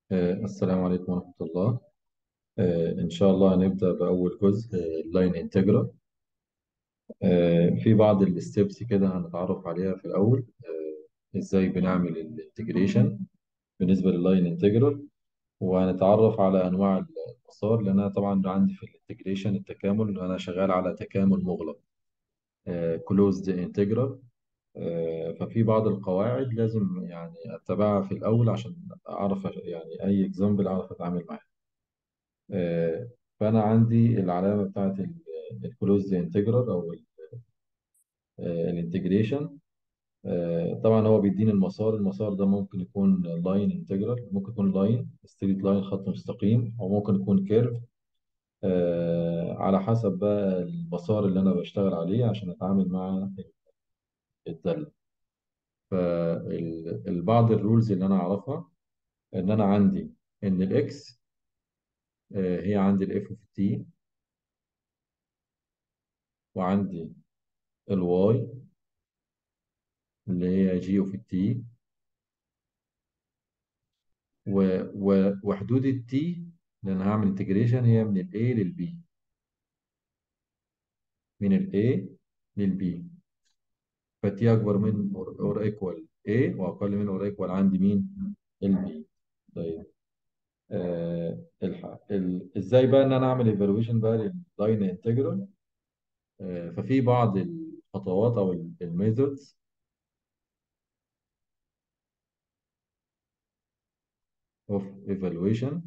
آه، السلام عليكم ورحمة الله آه، إن شاء الله هنبدأ بأول جزء اللاين انتجرال في بعض الستبس كده هنتعرف عليها في الأول آه، إزاي بنعمل الانتجريشن بالنسبة لللاين انتجرال وهنتعرف على أنواع المسار لأن أنا طبعا عندي في الانتجريشن التكامل أنا شغال على تكامل مغلق كلوزد انتجرال ففي بعض القواعد لازم يعني أتبعها في الأول عشان أعرف يعني أي اكزامبل أعرف أتعامل معاه آه، فأنا عندي العلامة بتاعت الكلوزد انتجرال أو الانتجريشن طبعا هو بيديني المسار المسار ده ممكن يكون لاين انتجرال ممكن يكون لاين ستريت لاين خط مستقيم أو ممكن يكون كيرف على حسب بقى المسار اللي أنا بشتغل عليه عشان أتعامل مع الدالة فالبعض الرولز اللي أنا أعرفها إن أنا عندي إن الإكس هي عندي الإف في تي وعندي الواي اللي هي جي اوف التي و... و... وحدود التي لان هعمل انتجريشن هي من الاي للبي من الاي للبي فتي اكبر من اور ايكوال اي واقل من اور ايكوال عندي مين البي طيب آه الح... ال... ازاي بقى ان انا اعمل ايفالويشن بقى لللاين انتجرال آه ففي بعض الخطوات او الميثودز اوف ايفالويشن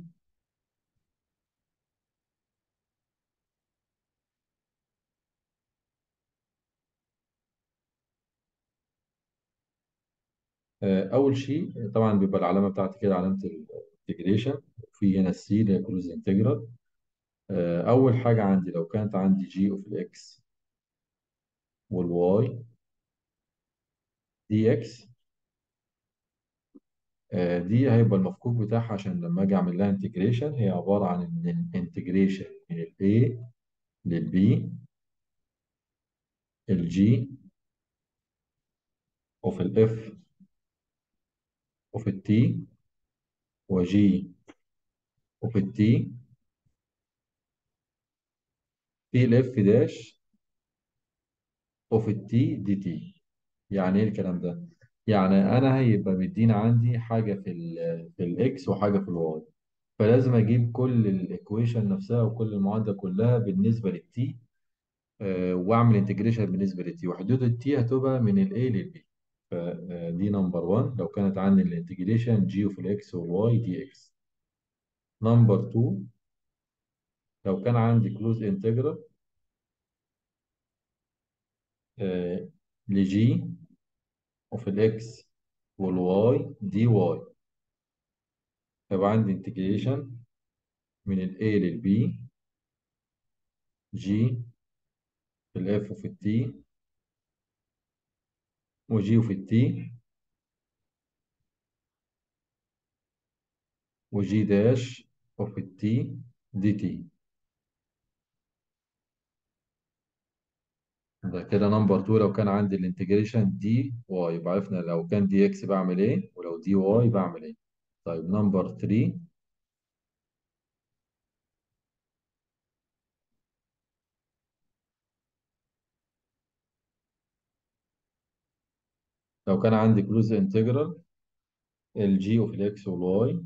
اول شيء طبعا بيبقى العلامه بتاعتي كده علامه الانتجريشن في هنا السي اللي هي كروز انتجرال اول حاجه عندي لو كانت عندي جي اوف الاكس والواي دي اكس دي هيبقى المفكوك بتاعها عشان لما اجي اعمل لها انتجريشن هي عباره عن ان الانتجريشن من الاي للبي الجي اوف الاف اوف التي وجي اوف التي في الاف داش اوف التي دي تي يعني ايه الكلام ده يعني انا هيبقى مدينا عندي حاجه في ال في الاكس وحاجه في الواي فلازم اجيب كل الايكويشن نفسها وكل المعادله كلها بالنسبه للتي آه، واعمل انتجريشن بالنسبه للتي وحدود التي هتبقى من الاي للبي فدي نمبر 1 لو كانت عندي الانتجريشن جي في الاكس والواي دي اكس نمبر 2 لو كان عندي كلوز انتجرال لجي وفي الاكس والواي دي واي يبقى عندي انتجريشن من الاي للبي جي في الاف وفي التي وجي وفي التي وجي داش وفي التي دي تي ده كده نمبر 2 لو كان عندي الانتجريشن دي واي يبقى عرفنا لو كان دي اكس بعمل ايه ولو دي واي بعمل ايه طيب نمبر 3 لو كان عندي كلوز انتجرال الجي اوف الاكس والواي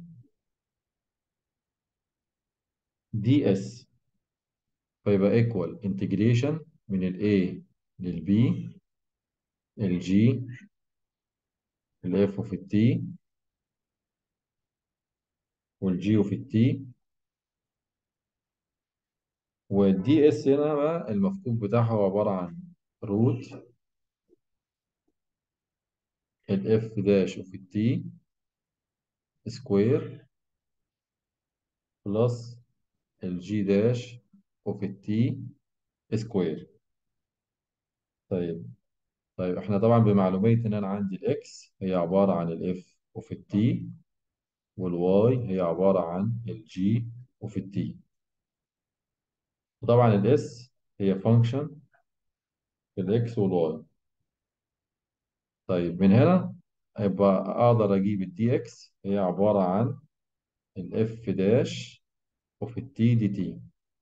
دي اس فيبقى ايكوال انتجريشن من الاي للبي الجي الاف اوف التي والجي اوف التي والدي اس هنا بقى المفكوك بتاعها هو عبارة عن روت الاف داش اوف التي سكوير بلس الجي داش اوف التي سكوير طيب طيب احنا طبعا بمعلومية ان انا عندي الاكس هي عبارة عن الاف اوف التي والواي هي عبارة عن الجي اوف التي وطبعا الاس هي فانكشن الاكس والواي طيب من هنا يبقى اقدر اجيب الدي اكس هي عبارة عن الاف داش وفي التي دي تي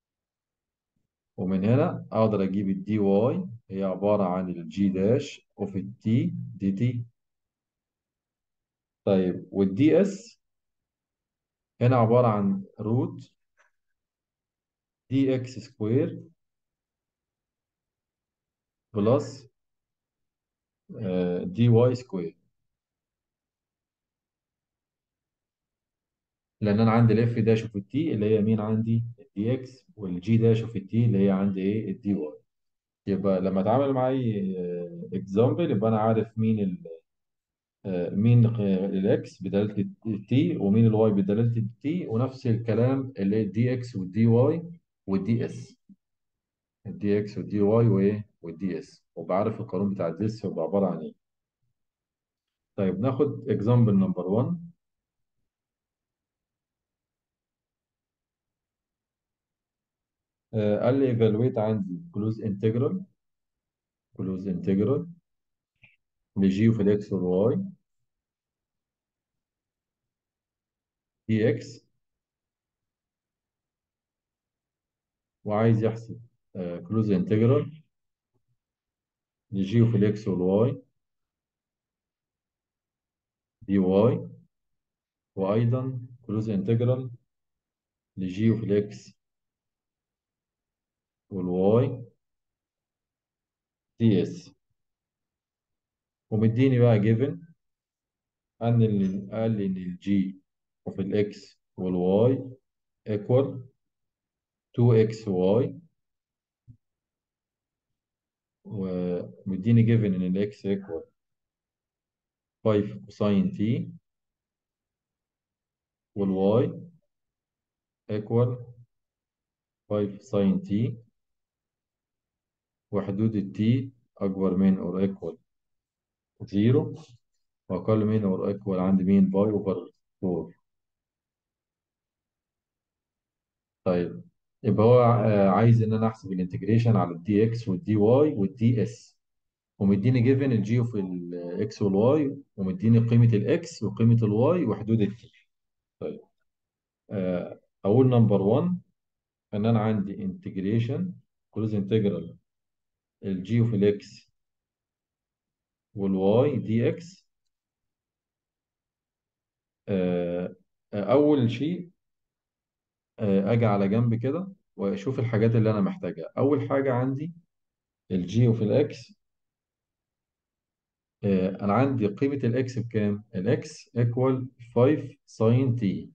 ومن هنا اقدر اجيب الدي واي هي عبارة عن الجي داش وفي التي دي تي طيب والدي اس هنا عبارة عن روت دي اكس سكوير بلس دي واي سكوير لان انا عندي الاف داش وفي التي اللي هي مين عندي الدي اكس والجي داش وفي التي اللي هي عندي ايه الدي واي يبقى لما اتعامل معاي اكزامبل يبقى انا عارف مين ال آه، مين الاكس بدلاله التي ومين الواي بدلاله التي ونفس الكلام اللي الدي اكس والدي واي والدي اس الدي اكس والدي واي وايه والدي اس وبعرف القانون بتاع الديس هو عباره عن ايه طيب ناخد اكزامبل نمبر 1 قال لي ايفالويت عندي كلوز انتجرال كلوز انتجرال لجي في الاكس والواي دي اكس وعايز يحسب كلوز انتجرال لجي في الاكس والواي دي واي وايضا كلوز انتجرال لجي في الاكس والواي دي اس ومديني بقى جيفن ان ال- قال لي ان الجي وفي الاكس والواي ايكوال 2 اكس واي ومديني جيفن ان الاكس ايكوال 5 كوساين تي والواي ايكوال 5 ساين تي وحدود التي اكبر من اور ايكوال 0 واقل من اور ايكوال عند مين باي اوفر 4 طيب يبقى هو آه، عايز ان انا احسب الانتجريشن على الدي اكس والدي واي والدي اس ومديني جيفن الجي وفي الاكس والواي ومديني قيمه الاكس وقيمه الواي وحدود التي طيب آه، اقول نمبر 1 ان انا عندي انتجريشن كلوز انتجرال الجي وفي الاكس والواي دي اكس آه، آه، اول شيء آه، اجي على جنب كده واشوف الحاجات اللي انا محتاجها اول حاجه عندي الجي وفي الاكس آه، انا عندي قيمه الاكس بكام الاكس ايكوال 5 ساين تي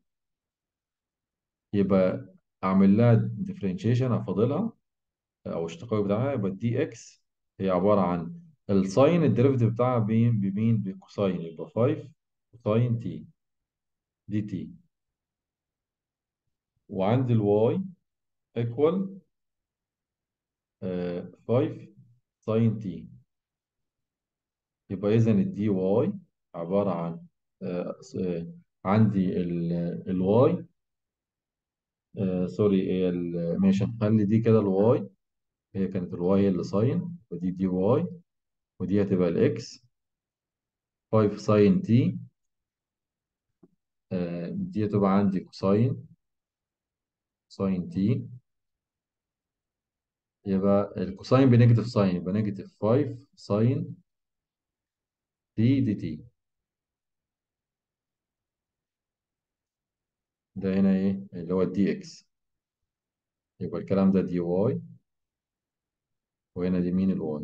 يبقى اعمل لها ديفرنشيشن افاضلها او اشتقاق بتاعها يبقى الدي اكس هي عباره عن الساين الديريفيتيف بتاعها بمين بمين بكوساين يبقى 5 كوساين تي دي تي وعندي الواي ايكوال 5 ساين تي يبقى اذا الدي واي عباره عن آه، آه، عندي الواي سوري هي ال- ماشي هنخلي دي كده الواي هي كانت الواي هي اللي ساين ودي دي واي ودي هتبقى الاكس 5 ساين تي دي هتبقى عندي كوساين ساين تي يبقى الكوساين بنيجاتيف ساين يبقى نيجاتيف 5 ساين تي دي تي ده هنا ايه اللي هو الدي اكس يبقى الكلام ده دي واي وهنا دي مين الواي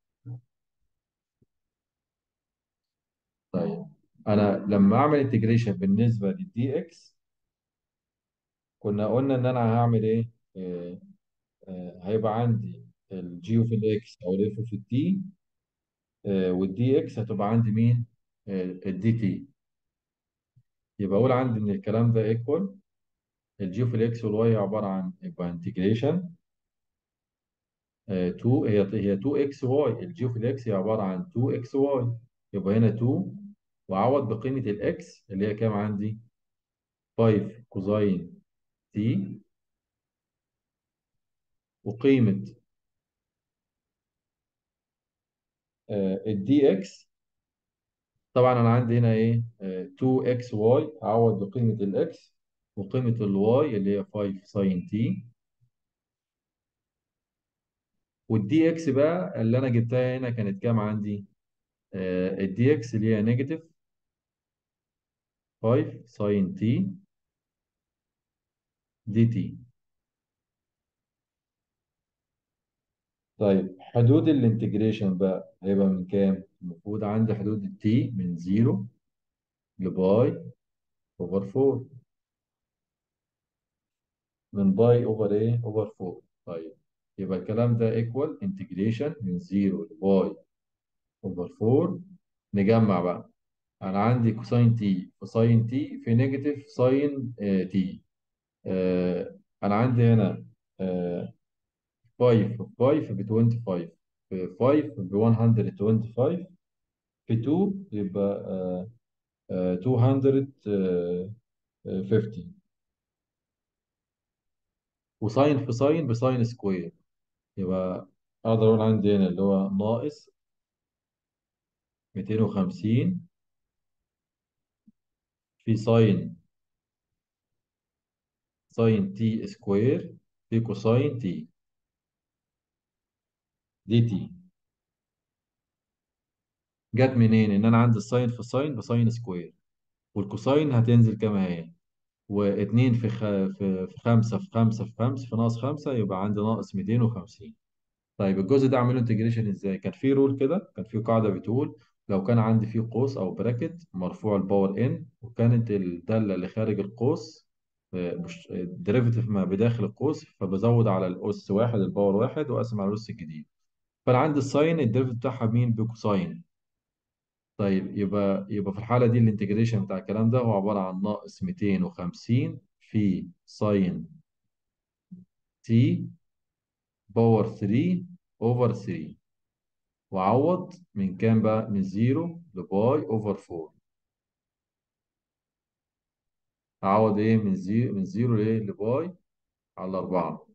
طيب انا لما اعمل انتجريشن بالنسبه للدي اكس كنا قلنا ان انا هعمل ايه آه، آه، هيبقى عندي الجي في الاكس او الاف في التي والدي اكس هتبقى عندي مين الدي تي يبقى اقول عندي ان الكلام ده ايكوال الجي في الاكس والواي عباره عن يبقى انتجريشن 2 هي هي 2 اكس واي الجي في الاكس هي عباره عن 2 اكس واي يبقى هنا 2 واعوض بقيمه الاكس اللي هي كام عندي 5 كوزاين تي وقيمه الدي اكس طبعا انا عندي هنا ايه 2 اكس واي اعوض بقيمه الاكس وقيمة الواي اللي هي 5 ساين تي والدي اكس بقى اللي انا جبتها هنا كانت كام عندي؟ آه الدي اكس اللي هي نيجاتيف 5 ساين تي دي تي طيب حدود الانتجريشن بقى هيبقى من كام؟ المفروض عندي حدود التي من 0 لباي اوفر 4 من باي اوفر ايه؟ اوفر 4 طيب يبقى الكلام ده ايكوال انتجريشن من 0 لباي اوفر 4 نجمع بقى انا عندي كوساين تي في ساين تي في نيجاتيف ساين آه تي آه انا عندي هنا آه 5 في 5 ب 25 في 5 ب 125 في 2 يبقى آه آه 250 وساين في ساين بساين سكوير يبقى اقدر اقول عندي هنا اللي هو ناقص 250 في ساين ساين تي سكوير في كوساين تي دي تي جت منين ان انا عندي الساين في ساين بساين سكوير والكوساين هتنزل كما هي و2 في خ... في في 5 في 5 في 5 في ناقص 5 يبقى عندي ناقص 250 طيب الجزء ده اعمله انتجريشن ازاي كان في رول كده كان في قاعده بتقول لو كان عندي فيه قوس او براكت مرفوع الباور ان وكانت الداله اللي خارج القوس آه، مش الديريفيتيف ما بداخل القوس فبزود على الاس واحد الباور واحد واقسم على الاس الجديد فانا عندي الساين الديريفيتيف بتاعها مين بكوساين طيب يبقى يبقى في الحالة دي الانتجريشن بتاع الكلام ده هو عبارة عن ناقص 250 في ساين تي باور 3 اوفر 3 وعوض من كام بقى من 0 لباي اوفر 4 اعوض ايه من 0 من 0 لايه لباي على 4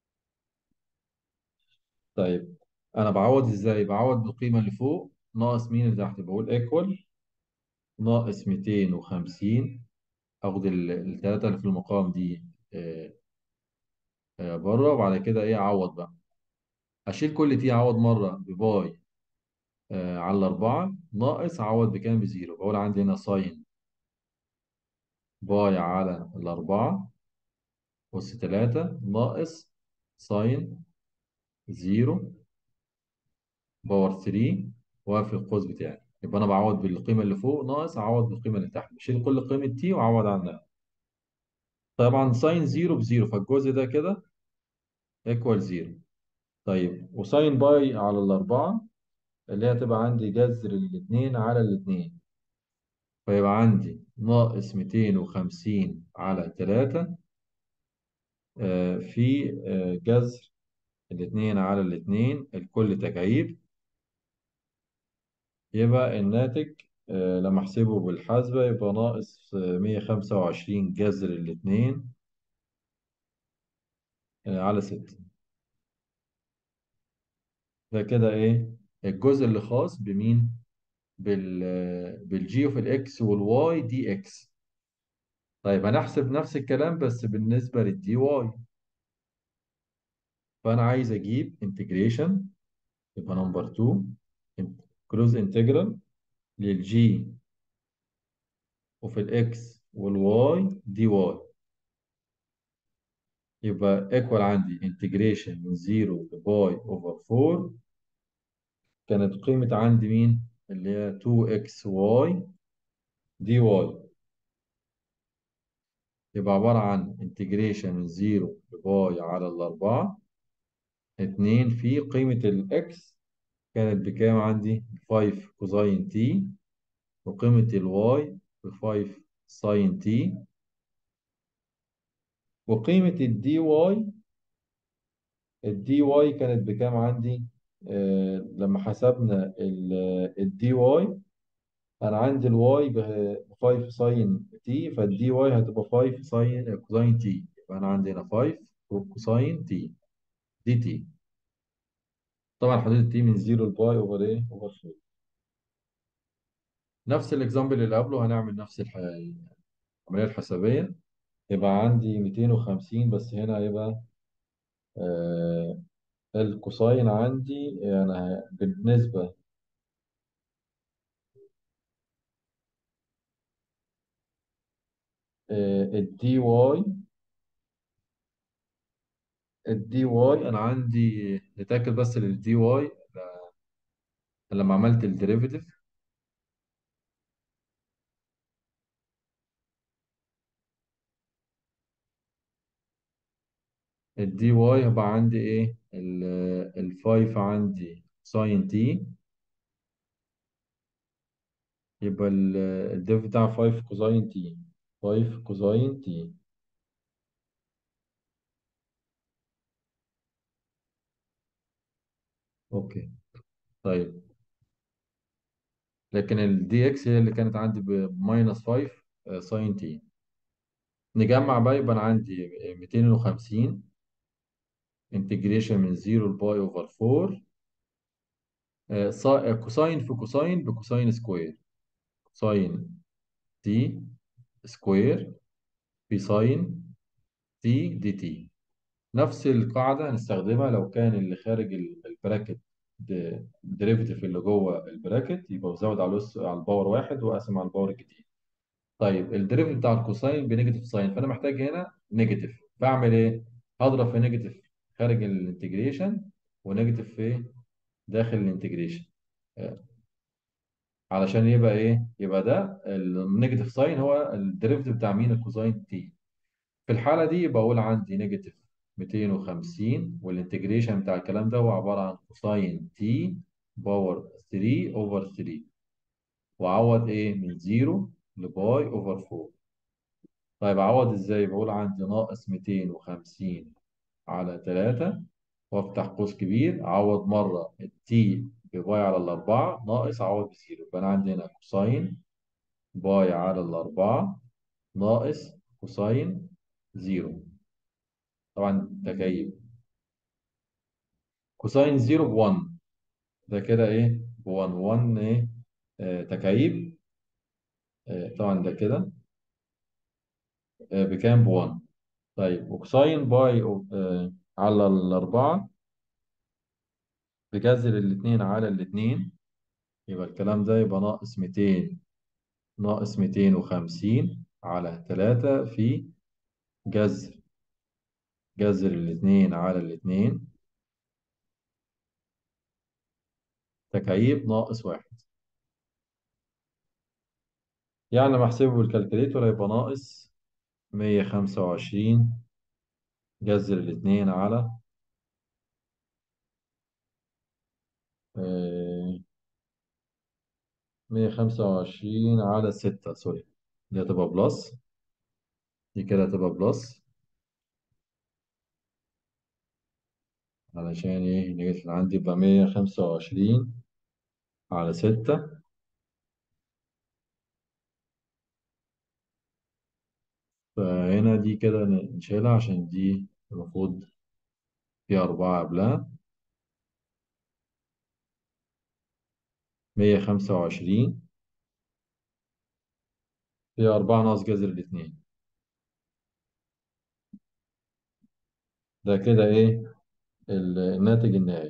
طيب انا بعوض ازاي بعوض بالقيمة اللي فوق ناقص مين اللي تحت بقول ايكوال ناقص 250 اخد الثلاثة اللي في المقام دي آه، آه، بره وبعد كده ايه اعوض بقى اشيل كل تي اعوض مره بباي آه على الاربعه ناقص اعوض بكام بزيرو بقول عندي هنا ساين باي على الاربعه اس 3 ناقص ساين زيرو باور 3 وفي القوس بتاعي يبقى انا بعوض بالقيمه اللي فوق ناقص اعوض بالقيمه اللي تحت بشيل كل قيمه تي واعوض عنها طبعا ساين زيرو بزيرو فالجزء ده كده ايكوال زيرو طيب وساين باي على الاربعه اللي هي تبقى عندي جذر الاثنين على الاثنين فيبقى عندي ناقص 250 على 3 آه، في آه، جذر الاثنين على الاثنين الكل تكعيب يبقى الناتج آه، لما احسبه بالحاسبة يبقى ناقص 125 جذر الاثنين على 6 ده كده ايه الجزء اللي خاص بمين بال بالجي اوف الاكس والواي دي اكس طيب هنحسب نفس الكلام بس بالنسبة للدي واي فأنا عايز أجيب انتجريشن يبقى نمبر 2 كلوز انتجرال للجي وفي الاكس والواي دي واي يبقى ايكوال عندي انتجريشن من 0 لباي اوفر 4 كانت قيمة عندي مين؟ اللي هي 2 اكس واي دي واي يبقى عبارة عن انتجريشن من 0 لباي على الأربعة 2 في قيمة الاكس كانت بكام عندي؟ 5 كوزاين تي وقيمة الواي ب 5 ساين تي وقيمة الدي واي الدي واي كانت بكام عندي؟ آه لما حسبنا الدي واي أنا عندي الواي ب 5 ساين تي فالدي واي هتبقى 5 ساين كوزاين تي يبقى أنا عندي هنا 5 كوساين تي دي تي طبعا حدود التي من 0 لباي اوفر ايه؟ اوفر 4 نفس الاكزامبل اللي قبله هنعمل نفس الح- العملية الحسابية يبقى عندي 250 بس هنا هيبقى آه الكوساين عندي يعني بالنسبة آه الدي واي الدي واي انا عندي نتاكد بس للدي واي لما عملت الديريفيتيف الدي واي هيبقى عندي ايه الفايف عندي ساين تي يبقى الديف بتاع 5 كوزاين تي 5 كوزاين تي اوكي طيب لكن الدي اكس هي اللي كانت عندي بماينس 5 ساين تي نجمع بقى يبقى انا عندي 250 انتجريشن من 0 لباي اوفر 4 آه، سا- آه، كوساين في كوساين بكوساين سكوير ساين تي سكوير في ساين تي دي تي نفس القاعدة هنستخدمها لو كان اللي خارج ال- البراكت ديريفيتيف اللي جوه البراكت يبقى بزود على الأس على الباور واحد واقسم على الباور الجديد طيب الديريفيتيف بتاع الكوساين بنيجاتيف ساين فانا محتاج هنا نيجاتيف بعمل ايه؟ هضرب في نيجاتيف خارج الانتجريشن ونيجاتيف في داخل الانتجريشن آه، علشان يبقى ايه؟ يبقى ده النيجاتيف ساين هو الديريفيتيف بتاع مين؟ الكوساين تي في الحالة دي بقول عندي نيجاتيف 250 والانتجريشن بتاع الكلام ده هو عبارة عن كوساين تي باور 3 اوفر 3 وعوض ايه من 0 لباي اوفر 4 طيب اعوض ازاي بقول عندي ناقص 250 على 3 وافتح قوس كبير اعوض مرة التي بباي على الأربعة ناقص اعوض بزيرو يبقى انا عندي هنا كوساين باي على الأربعة ناقص كوساين زيرو طبعا تكيف كوساين 0 ب 1 ده كده ايه ب 1 1 ايه آه تكعيب آه طبعا ده كده آه بكام ب 1 طيب وكوساين باي آه على الأربعة بجذر الاتنين على الاتنين يبقى الكلام ده يبقى ناقص 200 ناقص 250 على 3 في جذر جذر الاتنين على الاتنين تكعيب ناقص واحد يعني لما احسبه بالكالكوليتور هيبقى ناقص 125 جذر الاتنين على آه، 125 على 6 سوري دي هتبقى بلس دي كده هتبقى بلس علشان ايه نيجي اللي عندي يبقى 125 على 6 فهنا دي كده نشيلها عشان دي المفروض فيها أربعة قبلها 125 فيها أربعة ناقص جذر الاتنين ده كده ايه ال- الناتج النهائي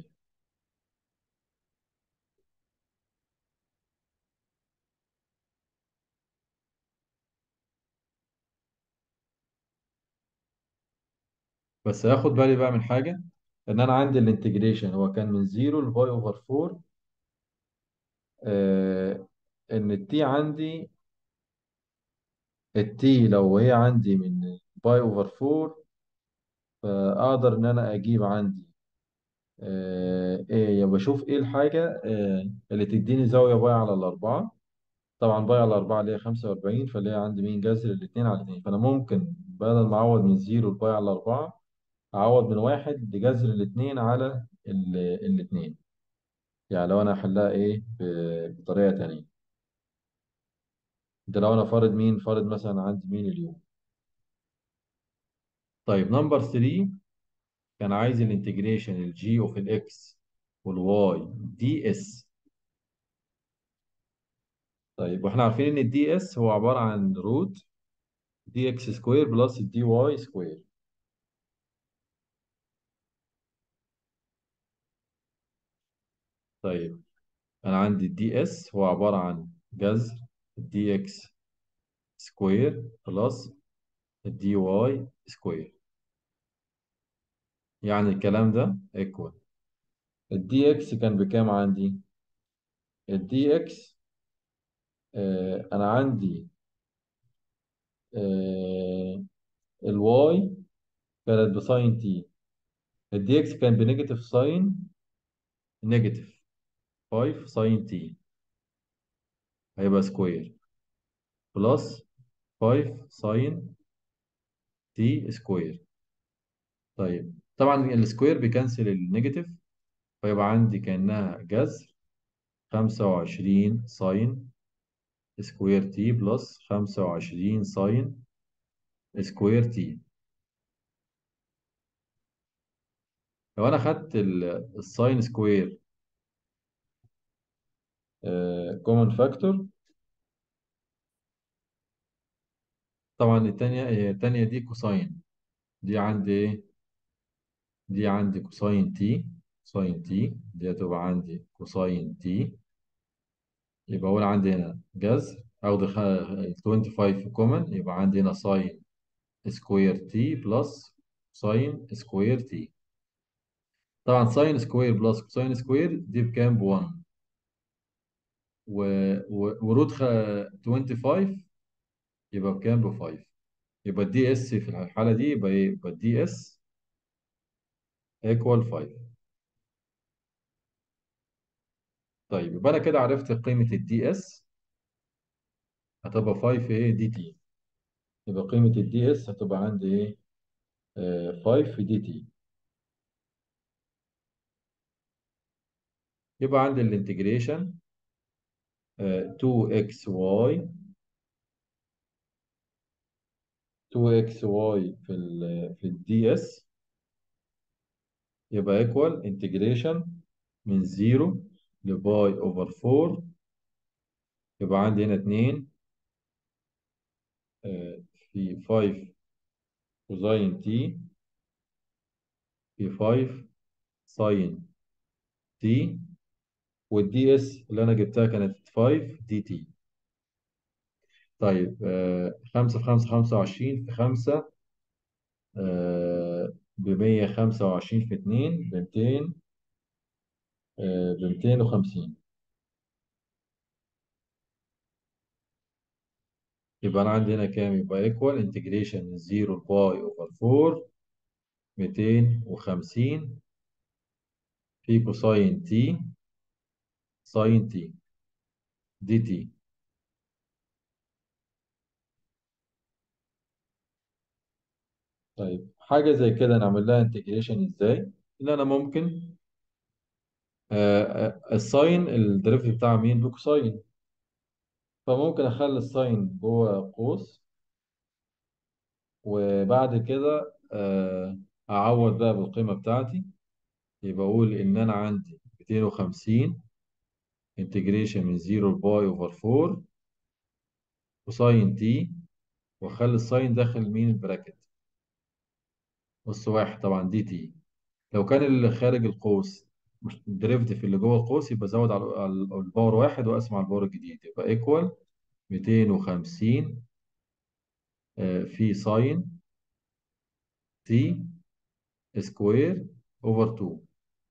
بس هاخد بالي بقى من حاجة ان انا عندي الانتجريشن هو كان من 0 لباي اوفر 4 آه ان التي عندي التي لو هي عندي من باي اوفر 4 فاقدر ان انا اجيب عندي آه ايه بشوف ايه الحاجه آه اللي تديني زاويه باي على الاربعه طبعا باي على الاربعه اللي هي 45 فاللي هي عندي مين جذر الاثنين على الاثنين فانا ممكن بدل ما اعوض من زيرو لباي على الاربعه اعوض من واحد لجذر الاثنين على الاثنين يعني لو انا احلها ايه ب- بطريقه تانيه ده لو انا فارض مين فارض مثلا عندي مين اليوم طيب نمبر 3 كان عايز الانتجريشن الجي اوف الاكس والواي دي اس طيب واحنا عارفين ان الدي اس هو عباره عن روت دي اكس سكوير بلس الدي واي سكوير طيب انا عندي الدي اس هو عبارة عن جذر الدي اكس سكوير بلس الدي واي سكوير يعني الكلام ده ايكوال الدي اكس كان بكام عندي الدي اكس آه انا عندي آه الواي كانت بساين تي الدي اكس كان بنيجاتيف ساين نيجاتيف 5 ساين تي هيبقى سكوير بلس 5 ساين تي سكوير طيب طبعا السكوير بيكنسل النيجاتيف فيبقى عندي كأنها جذر 25 ساين سكوير تي بلس 25 ساين سكوير تي لو انا خدت الساين سكوير كومن فاكتور طبعا التانية هي التانية دي كوساين دي عندي ايه دي عندي كوساين تي كوساين تي دي هتبقى عندي كوساين تي يبقى اقول عندي هنا جذر اخد الخ- ال 25 كومن يبقى عندي هنا ساين سكوير تي بلس ساين سكوير تي طبعا ساين سكوير بلس كوساين سكوير دي بكام ب 1 و... و... وروت خ... 25 يبقى بكام ب 5 يبقى الدي اس في الحالة دي يبقى ايه يبقى الدي اس ايكوال 5 طيب يبقى انا كده عرفت قيمة الدي اس هتبقى 5 ايه دي تي يبقى قيمة الدي اس هتبقى عندي ايه آه 5 في دي تي يبقى عندي الانتجريشن 2 اكس واي 2 اكس واي في ال في الدي اس يبقى ايكوال انتجريشن من 0 لباي اوفر 4 يبقى عندي هنا 2 آه، في 5 كوزاين تي في 5 ساين تي والدي اس اللي انا جبتها كانت 5 دي تي طيب 5 في 5 25 في 5 ب 125 في 2 ب 200 ب 250 يبقى انا عندي هنا كام يبقى ايكوال انتجريشن من 0 باي اوفر 4 250 في كوساين تي ساين تي دي تي طيب حاجة زي كده نعمل لها انتجريشن ازاي؟ ان انا ممكن آه، آه، الساين الديريفيتيف بتاع مين؟ بكوساين فممكن اخلي الساين جوه قوس وبعد كده آه، اعوض بقى بالقيمة بتاعتي يبقى اقول ان انا عندي 250 انتجريشن من 0 باي اوفر 4 كوساين تي واخلي الساين داخل مين البراكت أس واحد طبعا دي تي لو كان اللي خارج القوس مش الديريفيتيف اللي جوه القوس يبقى زود على على الباور واحد واقسم على الباور الجديد يبقى ايكوال 250 آه، في ساين تي سكوير اوفر 2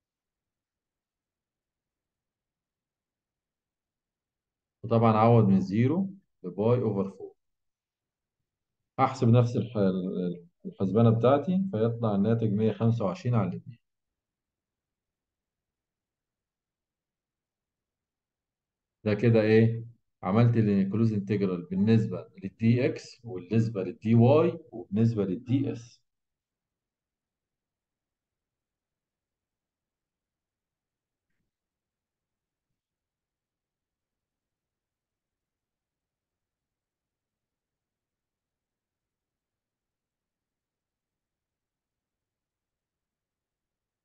وطبعا عوض من 0 لباي اوفر 4 احسب نفس الح- الحسبانه بتاعتي فيطلع الناتج 125 على الاثنين ده كده ايه عملت الكلوز انتجرال بالنسبه للدي اكس وبالنسبه للدي واي وبالنسبه للدي اس